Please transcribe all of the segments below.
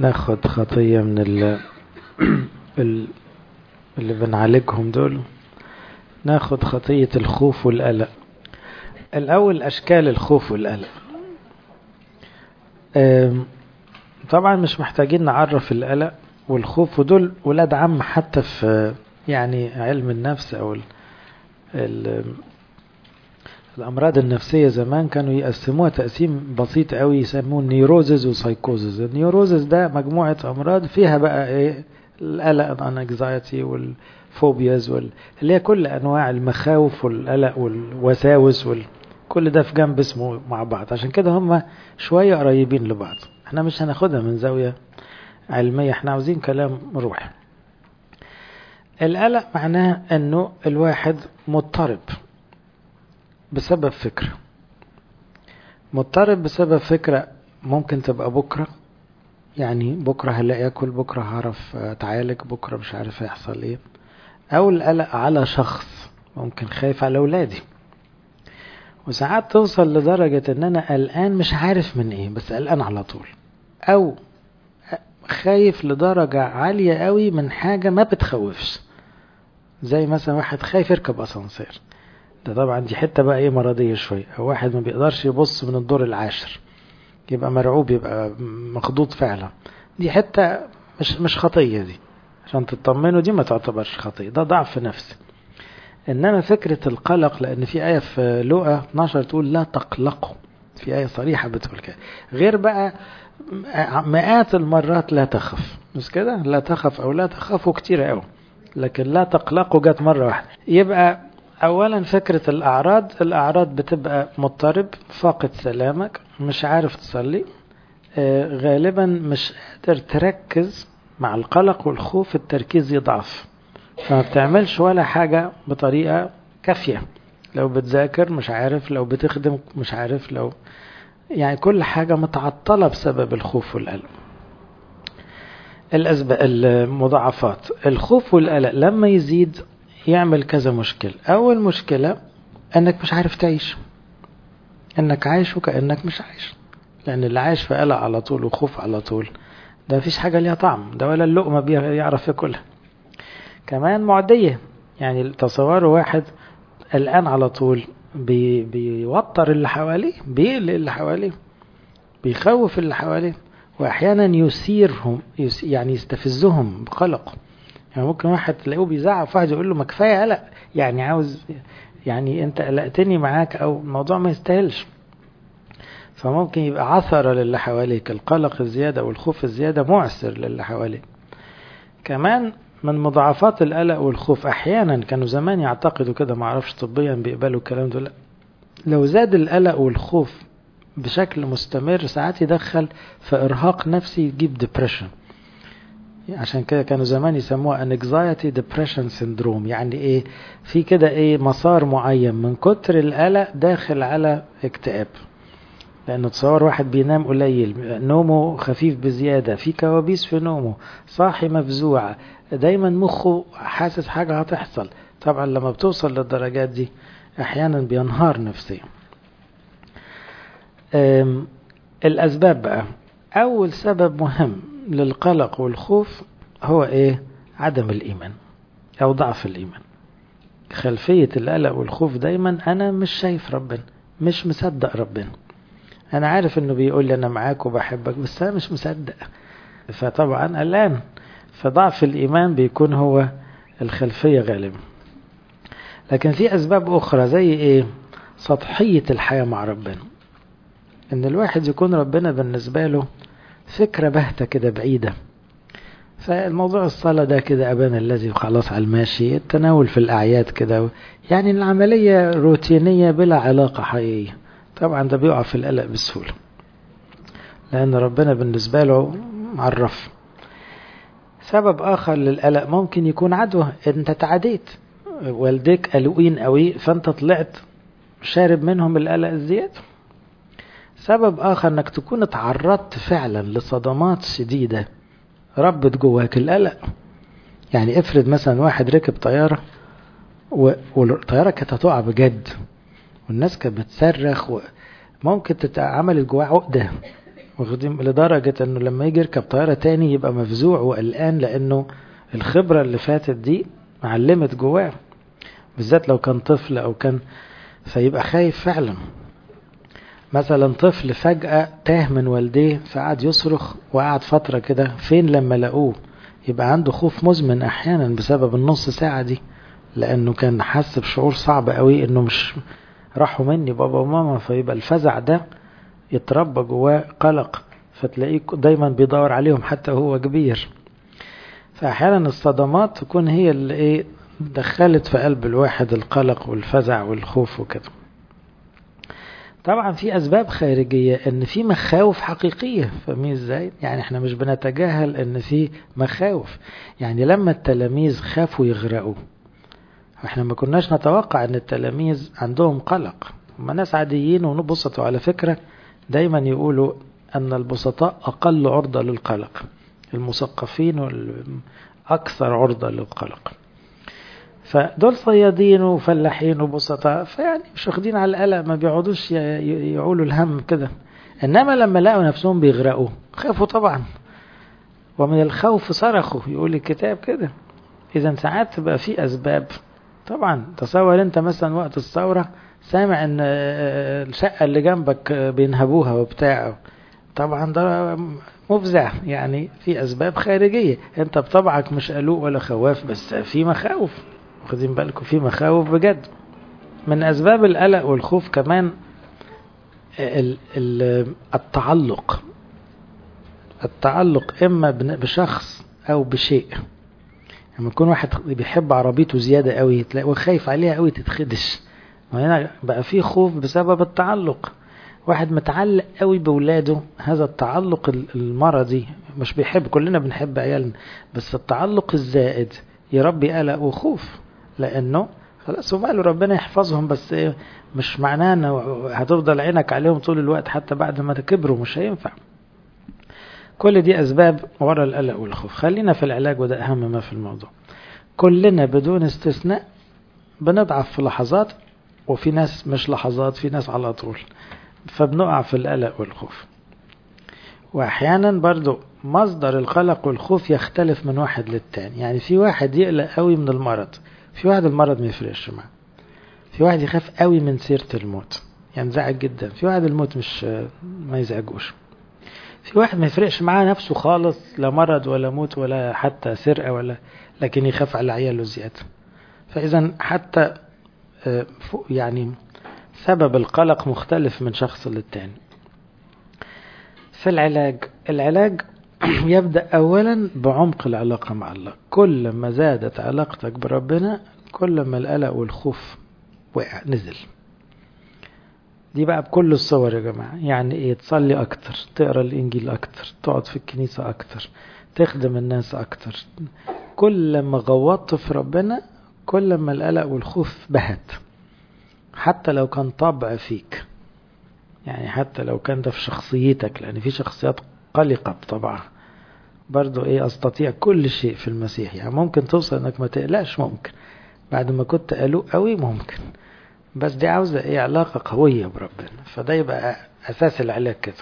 ناخد خطية من ال ال- اللي بنعالجهم دول ناخد خطية الخوف والقلق الأول أشكال الخوف والقلق آم، طبعا مش محتاجين نعرف القلق والخوف ودول ولاد عم حتى في يعني علم النفس أو ال ال الأمراض النفسية زمان كانوا يقسموها تقسيم بسيط قوي يسموه نيوروزز وسايكوزز النيوروزز ده مجموعة أمراض فيها بقى إيه القلق الانكزايتي والفوبياز وال... اللي هي كل أنواع المخاوف والقلق والوساوس وال... كل ده في جنب اسمه مع بعض عشان كده هم شوية قريبين لبعض احنا مش هناخدها من زاوية علمية احنا عاوزين كلام روحي القلق معناه انه الواحد مضطرب بسبب فكرة مضطرب بسبب فكرة ممكن تبقى بكرة يعني بكرة هلاقي اكل بكرة هعرف اتعالج بكرة مش عارف هيحصل ايه او القلق على شخص ممكن خايف على اولادي وساعات توصل لدرجة ان انا قلقان مش عارف من ايه بس قلقان على طول او خايف لدرجة عالية قوي من حاجة ما بتخوفش زي مثلا واحد خايف يركب اسانسير ده طبعا دي حتة بقى ايه مرضية شوية او واحد ما بيقدرش يبص من الدور العاشر يبقى مرعوب يبقى مخضوض فعلا دي حتة مش مش خطية دي عشان تطمنوا دي ما تعتبرش خطية ده ضعف نفسي انما فكرة القلق لان في آية في لوقا 12 تقول لا تقلقوا في آية صريحة بتقول كده غير بقى مئات المرات لا تخف مش كده لا تخف او لا تخافوا كتير قوي لكن لا تقلقوا جت مرة واحدة يبقى اولا فكرة الاعراض الاعراض بتبقى مضطرب فاقد سلامك مش عارف تصلي آه غالبا مش قادر تركز مع القلق والخوف التركيز يضعف فما بتعملش ولا حاجة بطريقة كافية لو بتذاكر مش عارف لو بتخدم مش عارف لو يعني كل حاجة متعطلة بسبب الخوف والقلق الأسباب المضاعفات الخوف والقلق لما يزيد يعمل كذا مشكلة أول مشكلة أنك مش عارف تعيش أنك عايش وكأنك مش عايش لأن اللي عايش في قلق على طول وخوف على طول ده مفيش حاجة ليها طعم ده ولا اللقمة بيعرف ياكلها كمان معدية يعني تصوروا واحد الآن على طول بي بيوتر اللي حواليه بيقلق اللي حواليه بيخوف اللي حواليه وأحيانا يثيرهم يس يعني يستفزهم بقلق يعني ممكن واحد تلاقيه بيزعق في واحد يقول له ما كفايه قلق يعني عاوز يعني انت قلقتني معاك او الموضوع ما يستاهلش فممكن يبقى عثرة للي حواليك القلق الزيادة والخوف الزيادة معسر للي حواليك كمان من مضاعفات القلق والخوف احيانا كانوا زمان يعتقدوا كده ما اعرفش طبيا بيقبلوا الكلام ده لا لو زاد القلق والخوف بشكل مستمر ساعات يدخل في ارهاق نفسي يجيب ديبريشن عشان كده كانوا زمان يسموها anxiety depression syndrome يعني ايه في كده ايه مسار معين من كتر القلق داخل على اكتئاب لانه تصور واحد بينام قليل نومه خفيف بزيادة في كوابيس في نومه صاحي مفزوع دايما مخه حاسس حاجة هتحصل طبعا لما بتوصل للدرجات دي احيانا بينهار نفسيا الاسباب بقى اول سبب مهم للقلق والخوف هو ايه عدم الايمان او ضعف الايمان خلفية القلق والخوف دايما انا مش شايف ربنا مش مصدق ربنا انا عارف انه بيقول لي انا معاك وبحبك بس انا مش مصدق فطبعا قلقان فضعف الايمان بيكون هو الخلفية غالبا لكن في اسباب اخرى زي ايه سطحية الحياة مع ربنا ان الواحد يكون ربنا بالنسبة له فكرة باهتة كده بعيدة فالموضوع الصلاة ده كده أبانا الذي وخلاص على الماشي التناول في الأعياد كده يعني العملية روتينية بلا علاقة حقيقية طبعا ده بيقع في القلق بسهولة لأن ربنا بالنسبة له معرف سبب آخر للقلق ممكن يكون عدوى أنت تعديت والديك قلقين قوي فأنت طلعت شارب منهم القلق الزيادة سبب آخر أنك تكون تعرضت فعلا لصدمات شديدة ربت جواك القلق يعني افرض مثلا واحد ركب طيارة والطيارة كانت هتقع بجد والناس كانت بتصرخ وممكن عملت جواه عقدة واخدين لدرجة انه لما يجي يركب طيارة تاني يبقى مفزوع وقلقان لانه الخبرة اللي فاتت دي علمت جواه بالذات لو كان طفل او كان فيبقى خايف فعلا مثلا طفل فجأة تاه من والديه فقعد يصرخ وقعد فترة كده فين لما لقوه يبقى عنده خوف مزمن احيانا بسبب النص ساعة دي لانه كان حس بشعور صعب قوي انه مش راحوا مني بابا وماما فيبقى الفزع ده يتربى جواه قلق فتلاقيه دايما بيدور عليهم حتى وهو كبير فاحيانا الصدمات تكون هي اللي ايه دخلت في قلب الواحد القلق والفزع والخوف وكده طبعا في اسباب خارجيه ان في مخاوف حقيقيه فاهمين ازاي يعني احنا مش بنتجاهل ان في مخاوف يعني لما التلاميذ خافوا يغرقوا احنا ما كناش نتوقع ان التلاميذ عندهم قلق هم ناس عاديين ونبسطوا على فكره دايما يقولوا ان البسطاء اقل عرضه للقلق المثقفين والاكثر عرضه للقلق فدول صيادين وفلاحين وبسطاء فيعني مش واخدين على القلق ما بيقعدوش يعولوا الهم كده انما لما لقوا نفسهم بيغرقوا خافوا طبعا ومن الخوف صرخوا يقول الكتاب كده اذا ساعات تبقى في اسباب طبعا تصور انت مثلا وقت الثوره سامع ان الشقه اللي جنبك بينهبوها وبتاع طبعا ده مفزع يعني في اسباب خارجيه انت بطبعك مش قلق ولا خواف بس في مخاوف واخدين بالكم في مخاوف بجد من اسباب القلق والخوف كمان ال ال التعلق التعلق اما بشخص او بشيء لما يكون واحد بيحب عربيته زياده قوي تلاقي وخايف عليها قوي تتخدش وهنا بقى في خوف بسبب التعلق واحد متعلق قوي بولاده هذا التعلق المرضي مش بيحب كلنا بنحب عيالنا بس التعلق الزائد يربي قلق وخوف لانه خلاص وماله ربنا يحفظهم بس إيه مش معناه انه هتفضل عينك عليهم طول الوقت حتى بعد ما تكبروا مش هينفع كل دي اسباب ورا القلق والخوف خلينا في العلاج وده اهم ما في الموضوع كلنا بدون استثناء بنضعف في لحظات وفي ناس مش لحظات في ناس على طول فبنقع في القلق والخوف واحيانا برضو مصدر القلق والخوف يختلف من واحد للتاني يعني في واحد يقلق قوي من المرض في واحد المرض ما يفرقش معاه في واحد يخاف قوي من سيرة الموت ينزعج جدا في واحد الموت مش ما يزعجوش في واحد ما يفرقش معاه نفسه خالص لا مرض ولا موت ولا حتى سرقة ولا لكن يخاف على عياله زيادة فإذا حتى يعني سبب القلق مختلف من شخص للتاني في العلاج العلاج يبدأ أولا بعمق العلاقة مع الله كل ما زادت علاقتك بربنا كل ما القلق والخوف وقع نزل دي بقى بكل الصور يا جماعة يعني ايه تصلي اكتر تقرا الانجيل اكتر تقعد في الكنيسة اكتر تخدم الناس اكتر كل ما غوطت في ربنا كل ما القلق والخوف بهت حتى لو كان طبع فيك يعني حتى لو كان ده في شخصيتك لان في شخصيات قلقة بطبعها برضو ايه استطيع كل شيء في المسيح يعني ممكن توصل انك ما تقلقش ممكن بعد ما كنت قلق قوي ممكن بس دي عاوزة ايه علاقة قوية بربنا فده يبقى اساس العلاج كده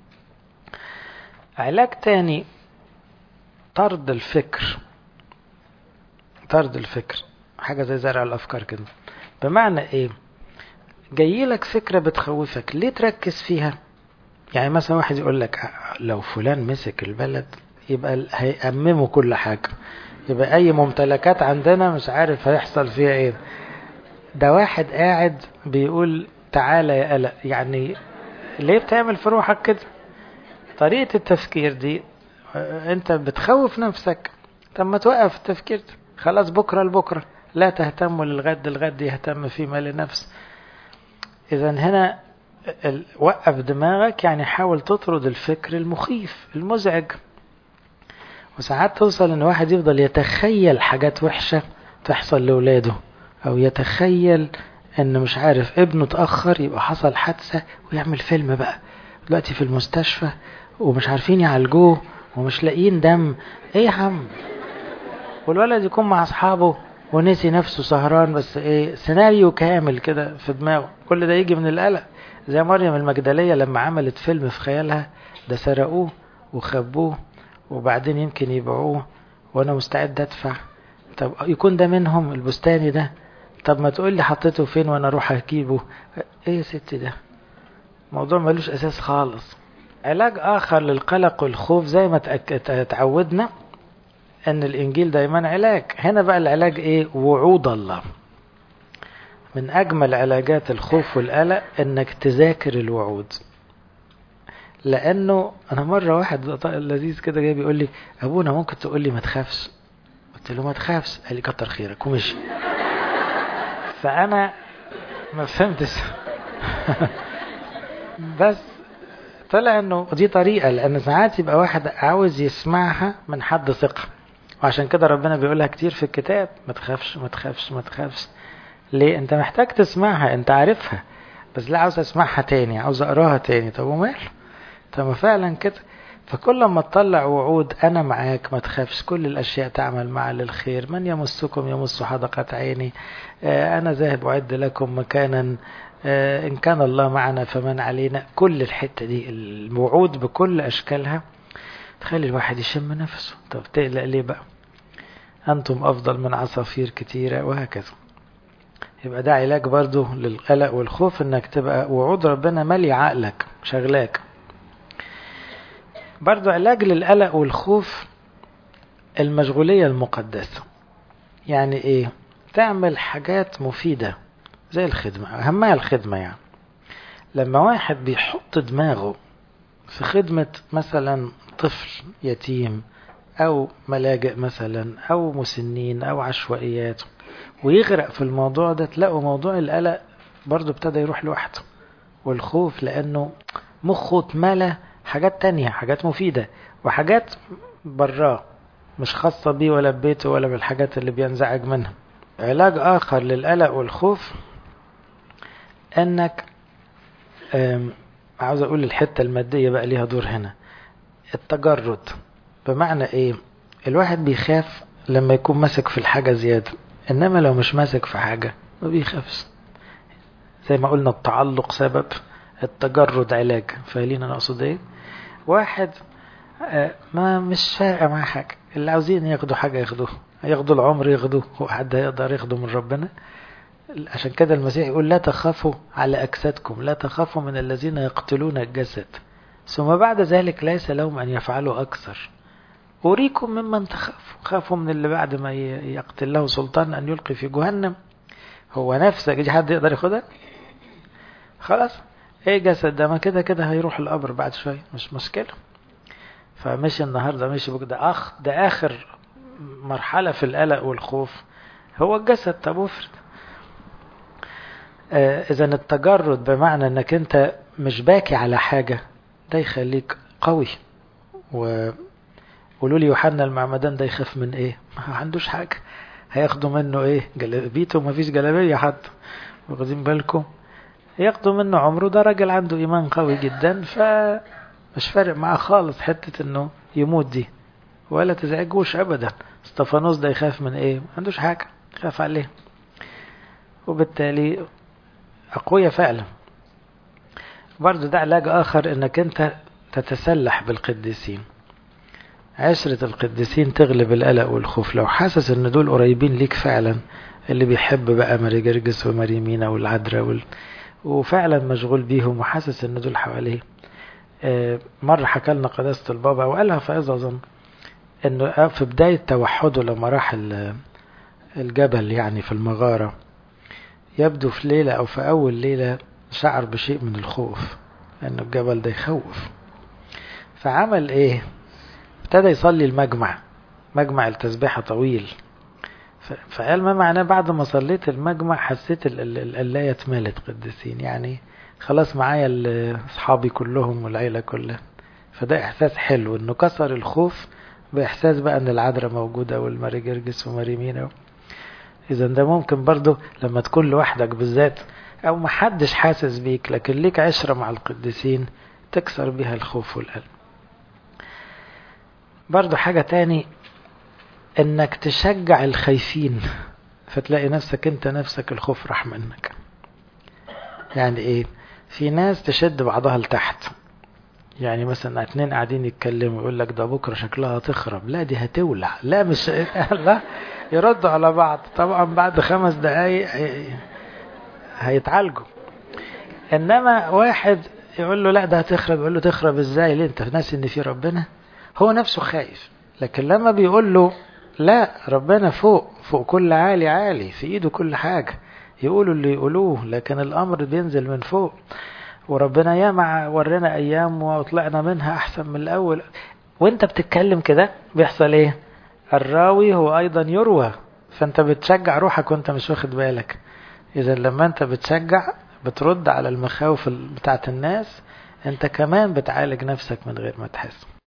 علاج تاني طرد الفكر طرد الفكر حاجة زي زرع الافكار كده بمعنى ايه جاي لك فكرة بتخوفك ليه تركز فيها يعني مثلا واحد يقول لك لو فلان مسك البلد يبقى هيأمموا كل حاجة يبقى أي ممتلكات عندنا مش عارف هيحصل فيها إيه ده واحد قاعد بيقول تعالى يا قلق يعني ليه بتعمل في روحك كده طريقة التفكير دي انت بتخوف نفسك طب ما توقف التفكير ده خلاص بكرة لبكرة لا تهتم للغد الغد يهتم فيما لنفس اذا هنا وقف دماغك يعني حاول تطرد الفكر المخيف المزعج وساعات توصل ان واحد يفضل يتخيل حاجات وحشة تحصل لولاده او يتخيل ان مش عارف ابنه اتأخر يبقى حصل حادثة ويعمل فيلم بقى دلوقتي في المستشفى ومش عارفين يعالجوه ومش لاقيين دم ايه يا عم والولد يكون مع اصحابه ونسي نفسه سهران بس ايه سيناريو كامل كده في دماغه كل ده يجي من القلق زي مريم المجدلية لما عملت فيلم في خيالها ده سرقوه وخبوه وبعدين يمكن يبيعوه وانا مستعد ادفع طب يكون ده منهم البستاني ده طب ما تقول لي حطيته فين وانا اروح اجيبه ايه يا ست ده موضوع ملوش اساس خالص علاج اخر للقلق والخوف زي ما تعودنا ان الانجيل دايما علاج هنا بقى العلاج ايه وعود الله من اجمل علاجات الخوف والقلق انك تذاكر الوعود لانه انا مره واحد لذيذ كده جاي بيقول لي ابونا ممكن تقول لي ما تخافش قلت له ما تخافش قال لي كتر خيرك ومشي فانا ما فهمتش بس طلع انه دي طريقه لان ساعات يبقى واحد عاوز يسمعها من حد ثقه وعشان كده ربنا بيقولها كتير في الكتاب ما تخافش ما تخافش ما تخافش ليه انت محتاج تسمعها انت عارفها بس لا عاوز اسمعها تاني عاوز اقراها تاني طب ومال طب ما فعلا كده فكل ما تطلع وعود انا معاك ما تخافش كل الاشياء تعمل معا للخير من يمسكم يمس حدقة عيني آه انا ذاهب اعد لكم مكانا آه ان كان الله معنا فمن علينا كل الحتة دي الوعود بكل اشكالها تخلي الواحد يشم نفسه طب تقلق ليه بقى انتم افضل من عصافير كتيرة وهكذا يبقى ده علاج برضو للقلق والخوف انك تبقى وعود ربنا مالي عقلك شغلاك برضو علاج للقلق والخوف المشغولية المقدسة يعني ايه تعمل حاجات مفيدة زي الخدمة أهمها الخدمة يعني لما واحد بيحط دماغه في خدمة مثلا طفل يتيم أو ملاجئ مثلا أو مسنين أو عشوائيات ويغرق في الموضوع ده تلاقوا موضوع القلق برضو ابتدى يروح لوحده والخوف لأنه مخه اتملى حاجات تانية حاجات مفيدة وحاجات براه مش خاصة بيه ولا ببيته ولا بالحاجات اللي بينزعج منها علاج آخر للقلق والخوف أنك عاوز أقول الحتة المادية بقى ليها دور هنا التجرد بمعنى إيه الواحد بيخاف لما يكون ماسك في الحاجة زيادة إنما لو مش ماسك في حاجة ما بيخافش زي ما قلنا التعلق سبب التجرد علاج فاهمين انا اقصد ايه واحد ما مش فارقه معاه حاجه اللي عاوزين ياخدوا حاجه ياخدوها ياخدوا العمر ياخدوه هو حد هيقدر ياخده من ربنا عشان كده المسيح يقول لا تخافوا على اجسادكم لا تخافوا من الذين يقتلون الجسد ثم بعد ذلك ليس لهم ان يفعلوا اكثر أريكم ممن تخافوا خافوا من اللي بعد ما يقتل له سلطان أن يلقي في جهنم هو نفسك دي حد يقدر ياخدها خلاص ايه جسد ده ما كده كده هيروح القبر بعد شوية مش مشكلة فمشي النهاردة مشي بك ده أخ ده آخر مرحلة في القلق والخوف هو الجسد طب افرض آه إذا التجرد بمعنى إنك أنت مش باكي على حاجة ده يخليك قوي و قولوا لي يوحنا المعمدان ده يخاف من ايه ما عندوش حاجة هياخدوا منه ايه جلابيته ما فيش جلابية حتى واخدين بالكم ياخدوا منه عمره ده راجل عنده ايمان قوي جدا فمش فارق معاه خالص حتة انه يموت دي ولا تزعجوش ابدا استفانوس ده يخاف من ايه ما عندوش حاجة يخاف عليه وبالتالي اقوياء فعلا برضو ده علاج اخر انك انت تتسلح بالقديسين عشرة القديسين تغلب القلق والخوف لو حاسس ان دول قريبين ليك فعلا اللي بيحب بقى ماري جرجس وماري مينا والعذراء وال... وفعلا مشغول بيهم وحاسس ان دول حواليه آه مرة حكى لنا قداسة البابا وقالها فايز اظن انه في بداية توحده لما راح الجبل يعني في المغارة يبدو في ليلة او في اول ليلة شعر بشيء من الخوف لانه الجبل ده يخوف فعمل ايه ابتدى يصلي المجمع مجمع التسبيحة طويل فقال ما معناه بعد ما صليت المجمع حسيت القلاية اتملت قديسين يعني خلاص معايا اصحابي كلهم والعيلة كلها فده احساس حلو انه كسر الخوف باحساس بقى ان العذراء موجودة والماري جرجس وماري مينا اذا ده ممكن برضه لما تكون لوحدك بالذات او محدش حاسس بيك لكن ليك عشرة مع القديسين تكسر بيها الخوف والقلب برضو حاجة تاني انك تشجع الخايفين فتلاقي نفسك انت نفسك الخوف راح منك يعني ايه في ناس تشد بعضها لتحت يعني مثلا اتنين قاعدين يتكلموا يقول لك ده بكره شكلها تخرب لا دي هتولع لا مش لا يردوا على بعض طبعا بعد خمس دقايق هيتعالجوا انما واحد يقول له لا ده هتخرب يقول له تخرب ازاي ليه انت ناسي ان في ربنا هو نفسه خايف لكن لما بيقول له لا ربنا فوق فوق كل عالي عالي في ايده كل حاجة يقولوا اللي يقولوه لكن الامر بينزل من فوق وربنا ياما ورينا ايام وطلعنا منها احسن من الاول وانت بتتكلم كده بيحصل ايه الراوي هو ايضا يروى فانت بتشجع روحك وانت مش واخد بالك اذا لما انت بتشجع بترد على المخاوف بتاعت الناس انت كمان بتعالج نفسك من غير ما تحس